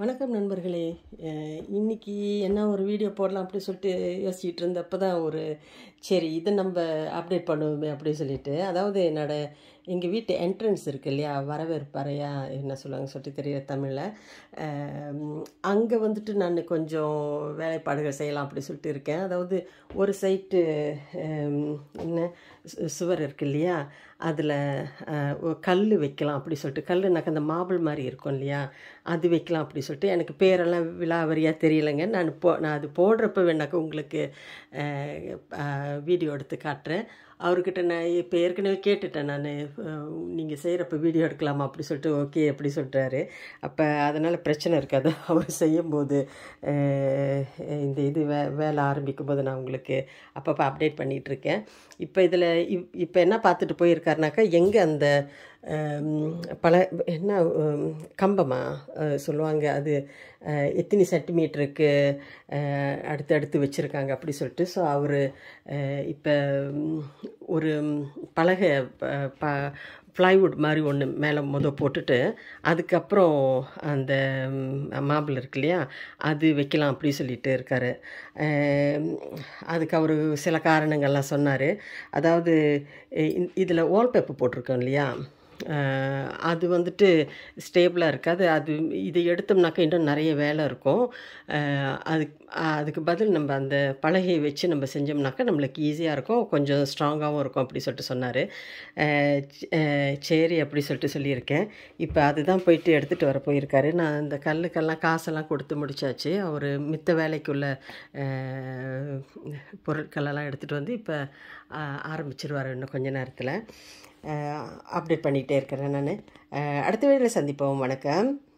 வணக்கம் நண்பர்களே அஹ் இன்னைக்கு என்ன ஒரு வீடியோ போடலாம் அப்படி சொல்லிட்டு யோசிச்சுட்டு இருந்தப்போ தான் ஒரு சரி இதை நம்ம அப்டேட் பண்ணுவோமே அப்படின்னு சொல்லிட்டு அதாவது என்னோட எங்கள் வீட்டு என்ட்ரன்ஸ் இருக்கு இல்லையா வரவேற்பறையா என்ன சொல்லுவாங்க சொல்லிட்டு தெரியல தமிழில் அங்கே வந்துட்டு நான் கொஞ்சம் வேலைப்பாடுகள் செய்யலாம் அப்படி சொல்லிட்டு இருக்கேன் அதாவது ஒரு சைட்டு என்ன சு- சுவர் இருக்கு இல்லையா அதில் கல் வைக்கலாம் அப்படி சொல்லிட்டு கல்லுனாக்க அந்த மார்பிள் மாதிரி இருக்கும் இல்லையா அது வைக்கலாம் அப்படி சொல்லிட்டு எனக்கு பேரெல்லாம் விலாவரியாக தெரியலைங்க நான் போ நான் அது போடுறப்ப வேணாக்க உங்களுக்கு வீடியோ எடுத்து காட்டுறேன் அவர்கிட்ட நான் இப்போ ஏற்கனவே கேட்டுட்டேன் நான் நீங்கள் செய்கிறப்ப வீடியோ எடுக்கலாமா அப்படி சொல்லிட்டு ஓகே அப்படி சொல்லிட்டாரு அப்போ அதனால் பிரச்சனை இருக்காது அவர் செய்யும்போது அஹ், இந்த இது வே வேலை ஆரம்பிக்கும் போது நான் உங்களுக்கு அப்பப்போ அப்டேட் பண்ணிகிட்ருக்கேன் இப்போ இதில் இப் இப்போ என்ன பார்த்துட்டு போயிருக்காருனாக்கா எங்கே அந்த ஹம், பல என்ன ஹம், கம்பமா அஹ், சொல்லுவாங்க அது அஹ், எத்தனை சென்டிமீட்டருக்கு அஹ், அடுத்து அடுத்து வச்சுருக்காங்க அப்படி சொல்லிட்டு ஸோ அவர் இப்போ ஒரு பலகை ப- ப ப்ளைவுட் மாதிரி ஒன்று மேலே முத போட்டுட்டு அதுக்கப்புறம் அந்த மாபிள் இருக்கு இல்லையா அது வைக்கலாம் அப்படி சொல்லிட்டு இருக்காரு அஹ் அதுக்கு அவர் சில காரணங்கள்லாம் சொன்னார் அதாவது இதில் வால்பேப்பர் போட்டிருக்கோம் இல்லையா அஹ் அது வந்துட்டு ஸ்டேபிளாக இருக்காது அது இதை எடுத்தோம்னாக்கா இன்னும் நிறைய வேலை இருக்கும் அஹ் அதுக்கு அதுக்கு பதில் நம்ம அந்த பலகையை வச்சு நம்ம செஞ்சோம்னாக்கா நம்மளுக்கு ஈஸியாக இருக்கும் கொஞ்சம் ஸ்ட்ராங்காகவும் இருக்கும் அப்படி சொல்லிட்டு சொன்னார் சரி அப்படி சொல்லிட்டு சொல்லியிருக்கேன் இப்போ அதுதான் போயிட்டு எடுத்துகிட்டு வர போயிருக்காரு நான் இந்த கல்லுக்கெல்லாம் காசெல்லாம் கொடுத்து முடிச்சாச்சு அவர் மித்த வேலைக்குள்ள அஹ், பொருட்களெல்லாம் எடுத்துகிட்டு வந்து இப்போ ஆரம்பிச்சிருவார் இன்னும் கொஞ்ச நேரத்தில் அப்டேட் பண்ணிகிட்டே இருக்கிறேன் நான் அடுத்த வீடியோவில் சந்திப்போம் வணக்கம்